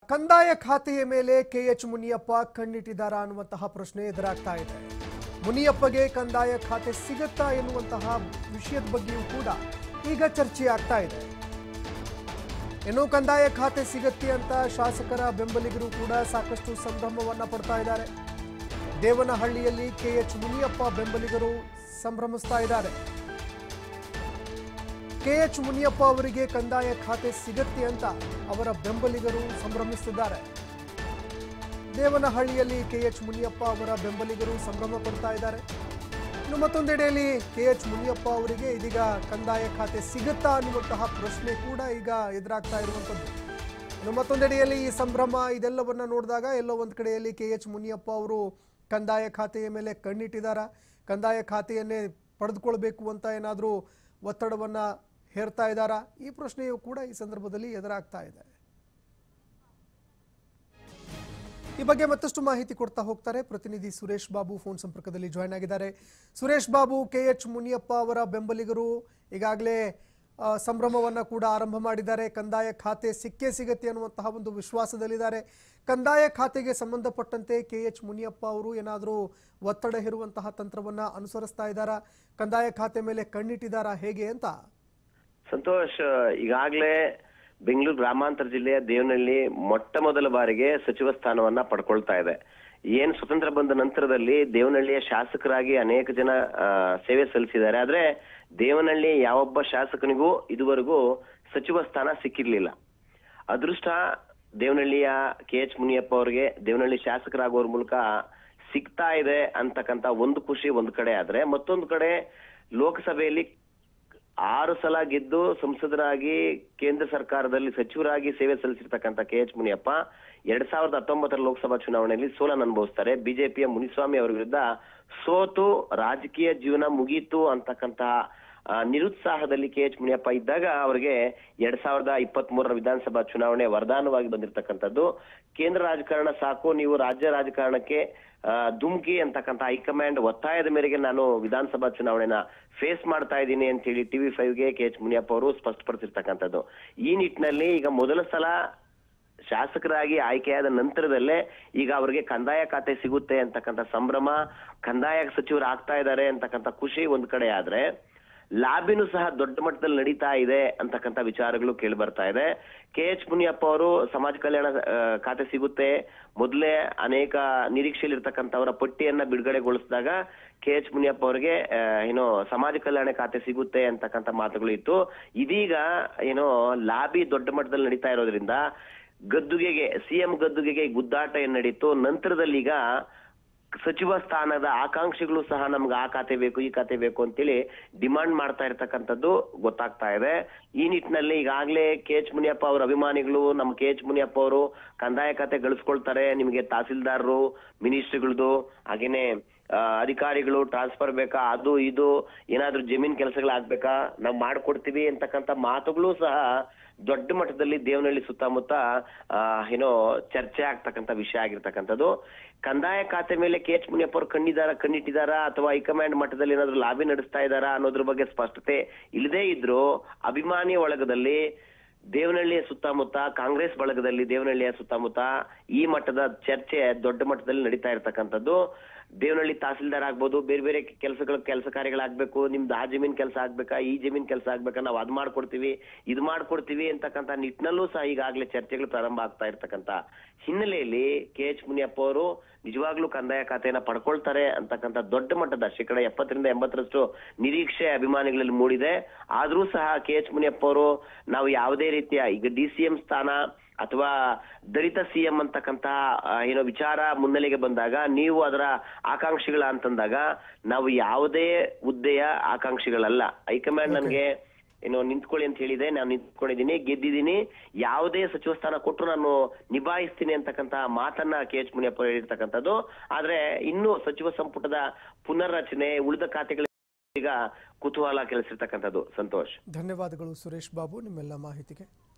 ಕಂದಾಯ ಖಾತೆಯ ಮೇಲೆ ಕೆ ಎಚ್ ಮುನಿಯಪ್ಪ ಕಣ್ಣಿಟ್ಟಿದ್ದಾರಾ ಅನ್ನುವಂತಹ ಪ್ರಶ್ನೆ ಎದುರಾಗ್ತಾ ಇದೆ ಮುನಿಯಪ್ಪಗೆ ಕಂದಾಯ ಖಾತೆ ಸಿಗುತ್ತಾ ಎನ್ನುವಂತಹ ವಿಷಯದ ಬಗ್ಗೆಯೂ ಕೂಡ ಈಗ ಚರ್ಚೆ ಆಗ್ತಾ ಇದೆ ಇನ್ನು ಕಂದಾಯ ಖಾತೆ ಸಿಗತ್ತೆ ಅಂತ ಶಾಸಕರ ಬೆಂಬಲಿಗರು ಕೂಡ ಸಾಕಷ್ಟು ಸಂಭ್ರಮವನ್ನ ಪಡ್ತಾ ಇದ್ದಾರೆ ದೇವನಹಳ್ಳಿಯಲ್ಲಿ ಕೆ ಎಚ್ ಮುನಿಯಪ್ಪ ಬೆಂಬಲಿಗರು ಸಂಭ್ರಮಿಸ್ತಾ ಇದ್ದಾರೆ ಕೆ ಎಚ್ ಮುನಿಯಪ್ಪ ಅವರಿಗೆ ಕಂದಾಯ ಖಾತೆ ಸಿಗತ್ತೆ ಅಂತ ಅವರ ಬೆಂಬಲಿಗರು ಸಂಭ್ರಮಿಸುತ್ತಿದ್ದಾರೆ ದೇವನಹಳ್ಳಿಯಲ್ಲಿ ಕೆ ಎಚ್ ಮುನಿಯಪ್ಪ ಅವರ ಬೆಂಬಲಿಗರು ಸಂಭ್ರಮ ಪಡ್ತಾ ಇದ್ದಾರೆ ಇನ್ನು ಮತ್ತೊಂದೆಡೆಯಲ್ಲಿ ಕೆ ಎಚ್ ಮುನಿಯಪ್ಪ ಅವರಿಗೆ ಇದೀಗ ಕಂದಾಯ ಖಾತೆ ಸಿಗುತ್ತಾ ಅನ್ನುವಂತಹ ಪ್ರಶ್ನೆ ಕೂಡ ಈಗ ಎದುರಾಗ್ತಾ ಇರುವಂಥದ್ದು ಇನ್ನು ಮತ್ತೊಂದೆಡೆಯಲ್ಲಿ ಈ ಸಂಭ್ರಮ ಇದೆಲ್ಲವನ್ನ ನೋಡಿದಾಗ ಎಲ್ಲೋ ಒಂದು ಕಡೆಯಲ್ಲಿ ಕೆ ಎಚ್ ಮುನಿಯಪ್ಪ ಅವರು ಕಂದಾಯ ಖಾತೆಯ ಮೇಲೆ ಕಣ್ಣಿಟ್ಟಿದ್ದಾರಾ ಕಂದಾಯ ಖಾತೆಯನ್ನೇ ಪಡೆದುಕೊಳ್ಬೇಕು ಅಂತ ಏನಾದರೂ ಒತ್ತಡವನ್ನ ಹೇರ್ತಾ ಇದ್ದಾರಾ ಈ ಪ್ರಶ್ನೆಯು ಕೂಡ ಈ ಸಂದರ್ಭದಲ್ಲಿ ಎದುರಾಗ್ತಾ ಇದೆ ಈ ಬಗ್ಗೆ ಮತ್ತಷ್ಟು ಮಾಹಿತಿ ಕೊಡ್ತಾ ಹೋಗ್ತಾರೆ ಪ್ರತಿನಿಧಿ ಸುರೇಶ್ ಬಾಬು ಫೋನ್ ಸಂಪರ್ಕದಲ್ಲಿ ಜಾಯ್ನ್ ಆಗಿದ್ದಾರೆ ಸುರೇಶ್ ಬಾಬು ಕೆ ಎಚ್ ಮುನಿಯಪ್ಪ ಅವರ ಬೆಂಬಲಿಗರು ಈಗಾಗಲೇ ಆ, ಸಂಭ್ರಮವನ್ನ ಕೂಡ ಆರಂಭ ಮಾಡಿದ್ದಾರೆ ಕಂದಾಯ ಖಾತೆ ಸಿಕ್ಕೇ ಸಿಗತ್ತೆ ಅನ್ನುವಂತಹ ಒಂದು ವಿಶ್ವಾಸದಲ್ಲಿದ್ದಾರೆ ಕಂದಾಯ ಖಾತೆಗೆ ಸಂಬಂಧಪಟ್ಟಂತೆ ಕೆ ಎಚ್ ಮುನಿಯಪ್ಪ ಅವರು ಏನಾದರೂ ಒತ್ತಡ ಹೇರುವಂತಹ ತಂತ್ರವನ್ನ ಅನುಸರಿಸ್ತಾ ಇದ್ದಾರಾ ಕಂದಾಯ ಖಾತೆ ಮೇಲೆ ಕಣ್ಣಿಟ್ಟಿದ್ದಾರಾ ಹೇಗೆ ಅಂತ ಸಂತೋಷ್ ಈಗಾಗಲೇ ಬೆಂಗಳೂರು ಗ್ರಾಮಾಂತರ ಜಿಲ್ಲೆಯ ದೇವನಹಳ್ಳಿ ಮೊಟ್ಟ ಮೊದಲ ಬಾರಿಗೆ ಸಚಿವ ಸ್ಥಾನವನ್ನ ಪಡ್ಕೊಳ್ತಾ ಇದೆ ಏನ್ ಸ್ವತಂತ್ರ ಬಂದ ನಂತರದಲ್ಲಿ ದೇವನಹಳ್ಳಿಯ ಶಾಸಕರಾಗಿ ಅನೇಕ ಜನ ಆ, ಸೇವೆ ಸಲ್ಲಿಸಿದ್ದಾರೆ ಆದ್ರೆ ದೇವನಹಳ್ಳಿ ಯಾವೊಬ್ಬ ಶಾಸಕನಿಗೂ ಇದುವರೆಗೂ ಸಚಿವ ಸ್ಥಾನ ಸಿಕ್ಕಿರ್ಲಿಲ್ಲ ಅದೃಷ್ಟ ದೇವನಹಳ್ಳಿಯ ಕೆ ಎಚ್ ಮುನಿಯಪ್ಪ ಅವರಿಗೆ ದೇವನಹಳ್ಳಿ ಶಾಸಕರಾಗೋರ್ ಮೂಲಕ ಸಿಗ್ತಾ ಇದೆ ಅಂತಕ್ಕಂತ ಒಂದು ಖುಷಿ ಒಂದ್ ಕಡೆ ಆದ್ರೆ ಮತ್ತೊಂದು ಕಡೆ ಲೋಕಸಭೆಯಲ್ಲಿ ಆರು ಸಲ ಗೆದ್ದು ಸಂಸದರಾಗಿ ಕೇಂದ್ರ ಸರ್ಕಾರದಲ್ಲಿ ಸಚಿವರಾಗಿ ಸೇವೆ ಸಲ್ಲಿಸಿರ್ತಕ್ಕಂಥ ಕೆ ಎಚ್ ಮುನಿಯಪ್ಪ ಎರಡ್ ಸಾವಿರದ ಹತ್ತೊಂಬತ್ತರ ಲೋಕಸಭಾ ಚುನಾವಣೆಯಲ್ಲಿ ಸೋಲನ್ನು ಅನುಭವಿಸ್ತಾರೆ ಬಿಜೆಪಿಯ ಮುನಿಸ್ವಾಮಿ ಅವರ ವಿರುದ್ಧ ಸೋತು ರಾಜಕೀಯ ಜೀವನ ಮುಗೀತು ಅಂತಕ್ಕಂತ ಆ, ನಿರುತ್ಸಾಹದಲ್ಲಿ ಕೆ ಎಚ್ ಮುನಿಯಪ್ಪ ಇದ್ದಾಗ ಅವರಿಗೆ ಎರಡ್ ಸಾವಿರದ ಇಪ್ಪತ್ತ್ ಮೂರರ ವಿಧಾನಸಭಾ ಚುನಾವಣೆ ವರದಾನವಾಗಿ ಬಂದಿರತಕ್ಕಂಥದ್ದು ಕೇಂದ್ರ ರಾಜಕಾರಣ ಸಾಕು ನೀವು ರಾಜ್ಯ ರಾಜಕಾರಣಕ್ಕೆ ಆ, ಧುಮ್ಕಿ ಅಂತಕ್ಕಂಥ ಹೈಕಮಾಂಡ್ ಒತ್ತಾಯದ ಮೇರೆಗೆ ನಾನು ವಿಧಾನಸಭಾ ಚುನಾವಣೆನ ಫೇಸ್ ಮಾಡ್ತಾ ಇದ್ದೀನಿ ಅಂತ ಹೇಳಿ ಟಿವಿ ಫೈವ್ಗೆ ಕೆ ಎಚ್ ಮುನಿಯಪ್ಪ ಅವರು ಸ್ಪಷ್ಟಪಡಿಸಿರ್ತಕ್ಕಂಥದ್ದು ಈ ನಿಟ್ಟಿನಲ್ಲಿ ಈಗ ಮೊದಲ ಸಲ ಶಾಸಕರಾಗಿ ಆಯ್ಕೆಯಾದ ನಂತರದಲ್ಲೇ ಈಗ ಅವರಿಗೆ ಕಂದಾಯ ಖಾತೆ ಸಿಗುತ್ತೆ ಅಂತಕ್ಕಂಥ ಸಂಭ್ರಮ ಕಂದಾಯ ಸಚಿವರು ಆಗ್ತಾ ಇದ್ದಾರೆ ಅಂತಕ್ಕಂಥ ಖುಷಿ ಒಂದ್ ಕಡೆ ಆದ್ರೆ ಲಾಬಿನೂ ಸಹ ದೊಡ್ಡ ಮಟ್ಟದಲ್ಲಿ ನಡೀತಾ ಇದೆ ಅಂತಕ್ಕಂಥ ವಿಚಾರಗಳು ಕೇಳಿ ಬರ್ತಾ ಇದೆ ಕೆ ಎಚ್ ಮುನಿಯಪ್ಪ ಅವರು ಸಮಾಜ ಕಲ್ಯಾಣ ಆ, ಖಾತೆ ಸಿಗುತ್ತೆ ಮೊದಲೇ ಅನೇಕ ನಿರೀಕ್ಷೆಯಲ್ಲಿರ್ತಕ್ಕಂಥವರ ಪಟ್ಟಿಯನ್ನ ಬಿಡುಗಡೆಗೊಳಿಸಿದಾಗ ಕೆ ಎಚ್ ಮುನಿಯಪ್ಪ ಅವರಿಗೆ ಆ, ಏನೋ ಸಮಾಜ ಕಲ್ಯಾಣ ಖಾತೆ ಸಿಗುತ್ತೆ ಅಂತಕ್ಕಂಥ ಮಾತುಗಳು ಇತ್ತು ಇದೀಗ ಏನೋ ಲಾಬಿ ದೊಡ್ಡ ಮಟ್ಟದಲ್ಲಿ ನಡೀತಾ ಇರೋದ್ರಿಂದ ಗದ್ದುಗೆಗೆ ಸಿಎಂ ಗದ್ದುಗೆಗೆ ಗುದ್ದಾಟ ಏನ್ ನಡೀತು ನಂತರದಲ್ಲಿ ಈಗ ಸಚಿವ ಸ್ಥಾನದ ಆಕಾಂಕ್ಷಿಗಳು ಸಹ ನಮ್ಗೆ ಆ ಖಾತೆ ಬೇಕು ಈ ಖಾತೆ ಬೇಕು ಅಂತೇಳಿ ಡಿಮಾಂಡ್ ಮಾಡ್ತಾ ಇರ್ತಕ್ಕಂಥದ್ದು ಗೊತ್ತಾಗ್ತಾ ಇದೆ ಈ ನಿಟ್ಟಿನಲ್ಲಿ ಈಗಾಗಲೇ ಕೆ ಎಚ್ ಮುನಿಯಪ್ಪ ಅವರ ಅಭಿಮಾನಿಗಳು ನಮ್ಮ ಕೆ ಎಚ್ ಮುನಿಯಪ್ಪ ಅವರು ಕಂದಾಯ ಖಾತೆ ಗಳಿಸ್ಕೊಳ್ತಾರೆ ನಿಮಗೆ ತಹಸೀಲ್ದಾರರು ಮಿನಿಸ್ಟ್ರಿಗಳದು ಹಾಗೇನೆ ಆ, ಅಧಿಕಾರಿಗಳು ಟ್ರಾನ್ಸ್ಫರ್ ಬೇಕಾ ಅದು ಇದು ಏನಾದ್ರೂ ಜಮೀನ್ ಕೆಲಸಗಳಾಗ್ಬೇಕಾ ನಾವು ಮಾಡ್ಕೊಡ್ತೀವಿ ಅಂತಕ್ಕಂಥ ಮಾತುಗಳು ಸಹ ದೊಡ್ಡ ಮಟ್ಟದಲ್ಲಿ ದೇವನಹಳ್ಳಿ ಸುತ್ತಮುತ್ತ ಆ, ಏನೋ ಚರ್ಚೆ ಆಗ್ತಕ್ಕಂಥ ವಿಷಯ ಆಗಿರ್ತಕ್ಕಂಥದ್ದು ಕಂದಾಯ ಖಾತೆ ಮೇಲೆ ಕೆ ಎಚ್ ಮುನಿಯಪ್ಪ ಅವರು ಕಣ್ಣಿದಾರ ಕಣ್ಣಿಟ್ಟಿದಾರಾ ಅಥವಾ ಹೈಕಮಾಂಡ್ ಮಟ್ಟದಲ್ಲಿ ಏನಾದ್ರು ಲಾಬಿ ನಡೆಸ್ತಾ ಇದ್ದಾರಾ ಅನ್ನೋದ್ರ ಬಗ್ಗೆ ಸ್ಪಷ್ಟತೆ ಇಲ್ಲದೇ ಇದ್ರು ಅಭಿಮಾನಿ ಒಳಗದಲ್ಲಿ ದೇವನಹಳ್ಳಿಯ ಸುತ್ತಮುತ್ತ ಕಾಂಗ್ರೆಸ್ ಬಳಗದಲ್ಲಿ ದೇವನಹಳ್ಳಿಯ ಸುತ್ತಮುತ್ತ ಈ ಮಟ್ಟದ ಚರ್ಚೆ ದೊಡ್ಡ ಮಟ್ಟದಲ್ಲಿ ನಡೀತಾ ಇರ್ತಕ್ಕಂಥದ್ದು ದೇವನಹಳ್ಳಿ ತಹಸೀಲ್ದಾರ್ ಆಗ್ಬೋದು ಬೇರೆ ಬೇರೆ ಕೆಲಸಗಳು ಕೆಲಸ ಕಾರ್ಯಗಳಾಗ್ಬೇಕು ನಿಮ್ದು ಆ ಜಮೀನ್ ಕೆಲಸ ಆಗ್ಬೇಕಾ ಈ ಜಮೀನ್ ಕೆಲಸ ಆಗ್ಬೇಕಾ ನಾವು ಅದ್ ಮಾಡ್ಕೊಡ್ತೀವಿ ಇದು ಮಾಡ್ಕೊಡ್ತೀವಿ ಅಂತಕ್ಕಂಥ ನಿಟ್ಟಿನಲ್ಲೂ ಸಹ ಈಗಾಗಲೇ ಚರ್ಚೆಗಳು ಪ್ರಾರಂಭ ಆಗ್ತಾ ಇರ್ತಕ್ಕಂಥ ಹಿನ್ನೆಲೆಯಲ್ಲಿ ಕೆ ಎಚ್ ಮುನಿಯಪ್ಪ ಅವರು ನಿಜವಾಗ್ಲೂ ಕಂದಾಯ ಖಾತೆಯನ್ನ ಪಡ್ಕೊಳ್ತಾರೆ ಅಂತಕ್ಕಂಥ ದೊಡ್ಡ ಮಟ್ಟದ ಶೇಕಡ ಎಪ್ಪತ್ತರಿಂದ ಎಂಬತ್ತರಷ್ಟು ನಿರೀಕ್ಷೆ ಅಭಿಮಾನಿಗಳಲ್ಲಿ ಮೂಡಿದೆ ಆದ್ರೂ ಸಹ ಕೆ ಎಚ್ ಮುನಿಯಪ್ಪ ಅವರು ನಾವು ಯಾವುದೇ ರೀತಿಯ ಈಗ ಡಿ ಸಿ ಎಂ ಸ್ಥಾನ ಅಥವಾ ದಲಿತ ಸಿಎಂ ಅಂತಕ್ಕಂತ ಆ, ಏನೋ ವಿಚಾರ ಮುನ್ನೆಲೆಗೆ ಬಂದಾಗ ನೀವು ಅದರ ಆಕಾಂಕ್ಷಿಗಳ ಅಂತಂದಾಗ ನಾವು ಯಾವುದೇ ಹುದ್ದೆಯ ಆಕಾಂಕ್ಷಿಗಳಲ್ಲ ಹೈಕಮಾಂಡ್ ನನಗೆ ಏನೋ ನಿಂತ್ಕೊಳ್ಳಿ ಅಂತ ಹೇಳಿದೆ ನಾನು ನಿಂತ್ಕೊಂಡಿದ್ದೀನಿ ಗೆದ್ದಿದ್ದೀನಿ ಯಾವುದೇ ಸಚಿವ ಸ್ಥಾನ ಕೊಟ್ಟರು ನಾನು ನಿಭಾಯಿಸ್ತೀನಿ ಅಂತಕ್ಕಂತ ಮಾತನ್ನ ಕೆ ಎಚ್ ಮುನಿಯಪ್ಪ ಅವರು ಹೇಳಿರ್ತಕ್ಕಂಥದ್ದು ಆದ್ರೆ ಇನ್ನು ಸಚಿವ ಸಂಪುಟದ ಪುನರ್ರಚನೆ ಉಳಿದ ಖಾತೆಗಳ ಈಗ ಕುತೂಹಲ ಕೆಲಸಿರ್ತಕ್ಕಂಥದ್ದು ಸಂತೋಷ್ ಧನ್ಯವಾದಗಳು ಸುರೇಶ್ ಬಾಬು ನಿಮ್ಮೆಲ್ಲ ಮಾಹಿತಿಗೆ